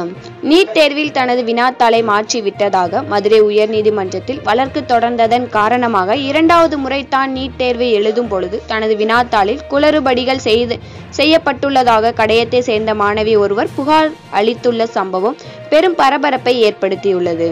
NEET தேர்வில் தனது வினாத்தாளை மாற்றி விட்டதாக மதுரை உயர்நீதிமன்றத்தில் வழக்கு தொடர்ந்ததன் காரணமாக இரண்டாவது முறை தான் நீட் தேர்வை எழுதும் பொழுது தனது வினாத்தாளில் குளறுபடிகள் செய்து செய்யப்பட்டுள்ளதாக கடையத்தை சேர்ந்த மாணவி ஒருவர் புகார் அளித்துள்ள சம்பவம் பெரும் பரபரப்பை ஏற்படுத்தியுள்ளது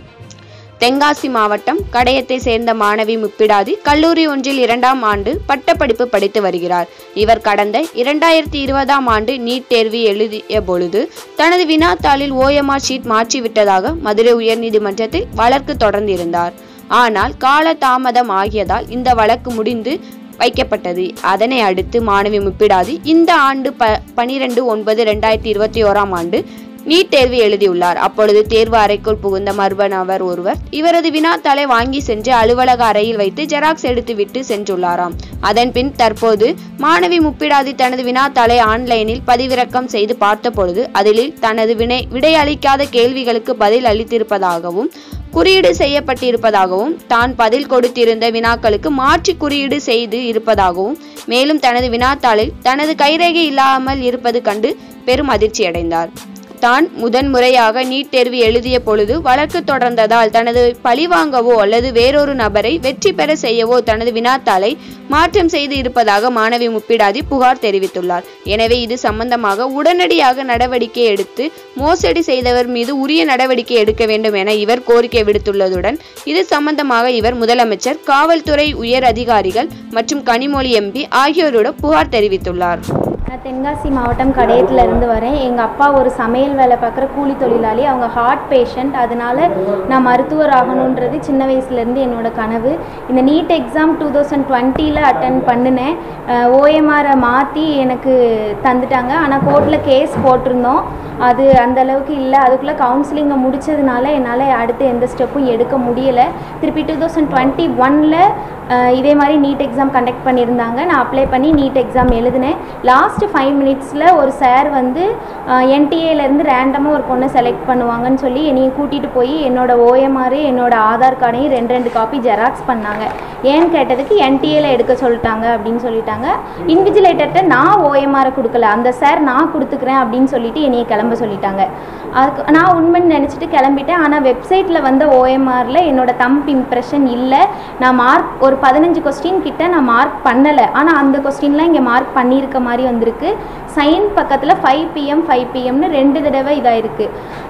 தென்காசி மாவட்டம் கடையத்தை சேர்ந்த மாணவி முப்பிடாதி கல்லூரி ஒன்றில் இரண்டாம் ஆண்டு பட்டப்படிப்பு படித்து வருகிறார் இவர் கடந்த இரண்டாயிரத்தி இருபதாம் ஆண்டு நீட் தேர்வு எழுதிய பொழுது தனது வினாத்தாளில் ஓஎம்ஆர் ஷீட் மாற்றிவிட்டதாக மதுரை உயர்நீதிமன்றத்தில் வழக்கு தொடர்ந்திருந்தார் ஆனால் கால தாமதம் ஆகியதால் இந்த வழக்கு முடிந்து வைக்கப்பட்டது அதனை அடுத்து மாணவி முப்பிடாதி இந்த ஆண்டு ப பனிரெண்டு ஒன்பது ரெண்டாயிரத்தி இருபத்தி ஓராம் ஆண்டு நீட் தேர்வு எழுதியுள்ளார் அப்பொழுது தேர்வு அறைக்குள் புகுந்த மர்ம நபர் ஒருவர் இவரது வினாத்தாளை வாங்கி சென்று அலுவலக அறையில் வைத்து ஜெராக்ஸ் எடுத்துவிட்டு சென்றுள்ளாராம் அதன் பின் தற்போது மாணவி முப்பிடாதி தனது வினாத்தாளை ஆன்லைனில் பதிவிறக்கம் செய்து பார்த்தபொழுது அதில் தனது வினை விடையளிக்காத கேள்விகளுக்கு பதில் அளித்திருப்பதாகவும் குறியீடு செய்யப்பட்டிருப்பதாகவும் தான் பதில் கொடுத்திருந்த வினாக்களுக்கு மாற்றி குறியீடு செய்து இருப்பதாகவும் மேலும் தனது வினாத்தாளில் தனது கைரேகை இல்லாமல் இருப்பது கண்டு பெரும் அதிர்ச்சியடைந்தார் தான் முதன்முறையாக நீட் தேர்வு எழுதிய பொழுது வழக்கு தொடர்ந்ததால் தனது பழிவாங்கவோ அல்லது வேறொரு நபரை வெற்றி பெற செய்யவோ தனது வினாத்தாளை மாற்றம் செய்து இருப்பதாக மாணவி முப்பிடாதி புகார் தெரிவித்துள்ளார் எனவே இது சம்பந்தமாக உடனடியாக நடவடிக்கை எடுத்து மோசடி செய்தவர் மீது உரிய நடவடிக்கை எடுக்க வேண்டும் என இவர் கோரிக்கை விடுத்துள்ளதுடன் இது சம்பந்தமாக இவர் முதலமைச்சர் காவல்துறை உயர் அதிகாரிகள் மற்றும் கனிமொழி எம்பி ஆகியோரிடம் புகார் தெரிவித்துள்ளார் நான் தென்காசி மாவட்டம் கடையத்துல இருந்து வரேன் எங்கள் அப்பா ஒரு சமையல் வேலை பார்க்குற கூலி தொழிலாளி அவங்க ஹார்ட் பேஷண்ட் அதனால நான் மருத்துவர் ஆகணுன்றது சின்ன வயசுலேருந்து என்னோட கனவு இந்த நீட் எக்ஸாம் டூ தௌசண்ட் டுவெண்ட்டியில் அட்டன் பண்ணினேன் ஓஎம்ஆரை மாற்றி எனக்கு தந்துட்டாங்க ஆனால் கோர்ட்டில் கேஸ் போட்டிருந்தோம் அது அந்த அளவுக்கு இல்லை அதுக்குள்ளே கவுன்சிலிங்கை முடிச்சதுனால என்னால் அடுத்து எந்த ஸ்டெப்பும் எடுக்க முடியலை திருப்பி டூ தௌசண்ட் டுவெண்ட்டி ஒனில் இதே மாதிரி நீட் எக்ஸாம் கண்டக்ட் பண்ணியிருந்தாங்க நான் அப்ளை பண்ணி நீட் எக்ஸாம் எழுதினேன் லாஸ்ட் ஃபைவ் மினிட்ஸில் ஒரு சார் வந்து என்டிஏலேருந்து ரேண்டமாக ஒரு பொண்ணை செலக்ட் பண்ணுவாங்கன்னு சொல்லி என்னையை கூட்டிகிட்டு போய் என்னோட ஓஎம்ஆர் என்னோட ஆதார் கார்டையும் ரெண்டு ரெண்டு காப்பி ஜெராக்ஸ் பண்ணாங்க ஏன்னு கேட்டதுக்கு என்டிஏல எடுக்க சொல்லிட்டாங்க அப்படின்னு சொல்லிட்டாங்க இன்விஜிலேட்டர்கிட்ட நான் ஓஎம்ஆரை கொடுக்கல அந்த சார் நான் கொடுத்துக்கிறேன் அப்படின்னு சொல்லிட்டு என்னையை கிளம்ப சொல்லிட்டாங்க அதுக்கு நான் உண்மைன்னு நினச்சிட்டு கிளம்பிட்டேன் ஆனால் வெப்சைட்டில் வந்த ஓஎம்ஆரில் என்னோட தம்ப் இம்ப்ரெஷன் இல்லை நான் மார்க் ஒரு பதினஞ்சு கொஸ்டின் கிட்ட நான் மார்க் பண்ணலை ஆனால் அந்த கொஸ்டின்லாம் இங்கே மார்க் பண்ணியிருக்க மாதிரி வந்திருக்கு சைன் பக்கத்தில் ஃபைவ் பிஎம் ஃபைவ் பிஎம்னு ரெண்டு தடவை இதாயிருக்கு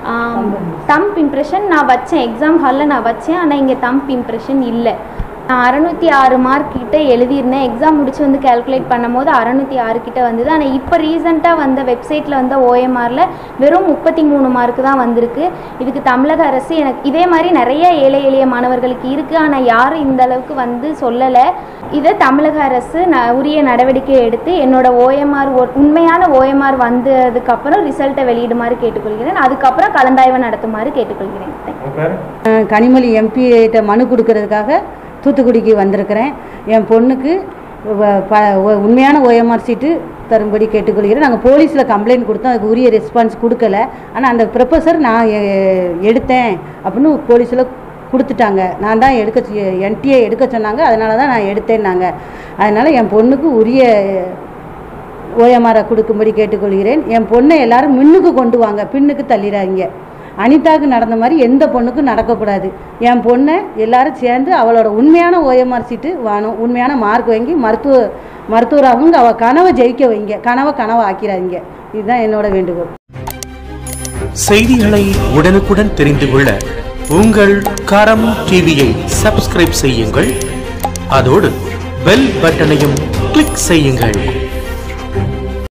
தம்ப் இம்ப்ரெஷன் நான் வச்சேன் எக்ஸாம் ஹாலில் நான் வச்சேன் ஆனால் இங்கே தம்ப் இம்ப்ரெஷன் இல்லை நான் அறநூற்றி ஆறு மார்க் கிட்ட எழுதியிருந்தேன் எக்ஸாம் முடிச்சு வந்து கால்குலேட் பண்ணும்போது அறநூற்றி ஆறு கிட்ட வந்தது ஆனால் இப்போ ரீசெண்டாக வந்த வெப்சைட்டில் வந்த ஓஎம்ஆரில் வெறும் முப்பத்தி மூணு மார்க் தான் வந்திருக்கு இதுக்கு தமிழக அரசு எனக்கு இதே மாதிரி நிறைய ஏழை எளிய மாணவர்களுக்கு இருக்குது ஆனால் யாரும் இந்த அளவுக்கு வந்து சொல்லலை இதை தமிழக அரசு ந உரிய நடவடிக்கை எடுத்து என்னோட ஓஎம்ஆர் உண்மையான ஓஎம்ஆர் வந்ததுக்கப்புறம் ரிசல்ட்டை வெளியிடுமாறு கேட்டுக்கொள்கிறேன் அதுக்கப்புறம் கலந்தாய்வு நடத்துமாறு கேட்டுக்கொள்கிறேன் உங்க பேர் அஹ் கனிமொழி எம்பி கிட்ட மனு கொடுக்கறதுக்காக தூத்துக்குடிக்கு வந்திருக்கிறேன் என் பொண்ணுக்கு வ- ப- ஒ- உண்மையான ஓஎம்ஆர் சீட்டு தரும்படி கேட்டுக்கொள்கிறேன் நாங்கள் போலீஸில் கம்ப்ளைண்ட் கொடுத்தோம் அதுக்கு உரிய ரெஸ்பான்ஸ் கொடுக்கல ஆனால் அந்த ப்ரொஃபஸர் நான் எ- எடுத்தேன் அப்படின்னு போலீஸில் கொடுத்துட்டாங்க நான் தான் எடுக்க என்டிஏ எடுக்க சொன்னாங்க அதனால தான் நான் எடுத்தேன்னாங்க அதனால் என் பொண்ணுக்கு உரிய ஓஎம்ஆரை கொடுக்கும்படி கேட்டுக்கொள்கிறேன் என் பொண்ணை எல்லாரும் முன்னுக்கு கொண்டு வாங்க பின்னுக்கு தள்ளிடாதீங்க அனிதாவுக்கு நடந்த மாதிரி எந்த பொண்ணுக்கும் நடக்கக்கூடாது என் பொண்ணை எல்லாரும் சேர்ந்து அவளோட உண்மையான ஓஎம்ஆர் சீட்டு வாணும் உண்மையான மார்க் வாங்கி மருத்துவ மருத்துவராகவும் அவள் கனவை ஜெயிக்க வைங்க கனவை கனவை ஆக்கிறாதீங்க இதுதான் என்னோட வேண்டுகோள் செய்திகளை உடனுக்குடன் தெரிந்து கொள்ள உங்கள் கரம் டிவியை சப்ஸ்கிரைப் செய்யுங்கள் அதோடு பெல் பட்டனையும் கிளிக் செய்யுங்கள்